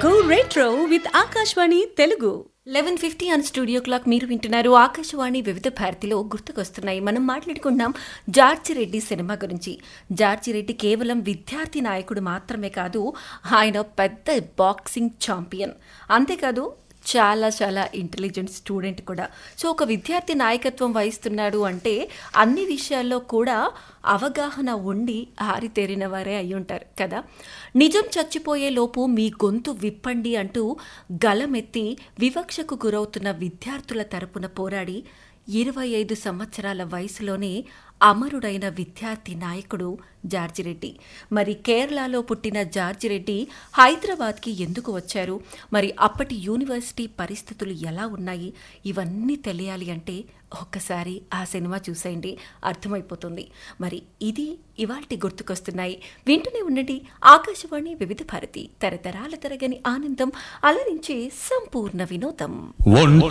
Go retro with Akashvani Telugu. Eleven fifty on studio clock మీరు వింటున్నారు ఆకాశవాణి వివిధ భారతిలో గుర్తుకొస్తున్నాయి మనం మాట్లాడుకున్నాం జార్జి రెడ్డి సినిమా గురించి జార్జి రెడ్డి కేవలం విద్యార్థి నాయకుడు మాత్రమే కాదు ఆయన పెద్ద బాక్సింగ్ ఛాంపియన్ అంతేకాదు చాలా చాలా ఇంటెలిజెంట్ స్టూడెంట్ కూడా సో ఒక విద్యార్థి నాయకత్వం వహిస్తున్నాడు అంటే అన్ని విషయాల్లో కూడా అవగాహన ఉండి ఆరితేరిన వారే అయి ఉంటారు కదా నిజం చచ్చిపోయే లోపు మీ గొంతు విప్పండి అంటూ గలమెత్తి వివక్షకు గురవుతున్న విద్యార్థుల తరపున పోరాడి ఇరవై ఐదు సంవత్సరాల వయసులోనే అమరుడైన విద్యార్థి నాయకుడు జార్జిరెడ్డి మరి కేరళలో పుట్టిన జార్జిరెడ్డి హైదరాబాద్కి ఎందుకు వచ్చారు మరి అప్పటి యూనివర్సిటీ పరిస్థితులు ఎలా ఉన్నాయి ఇవన్నీ తెలియాలి అంటే ఒక్కసారి ఆ సినిమా చూసేయండి అర్థమైపోతుంది మరి ఇది ఇవాల్టి గుర్తుకొస్తున్నాయి వింటూనే ఉండండి ఆకాశవాణి వివిధ భారతి తరతరాల తరగని ఆనందం అలరించే సంపూర్ణ వినోదం ఒంట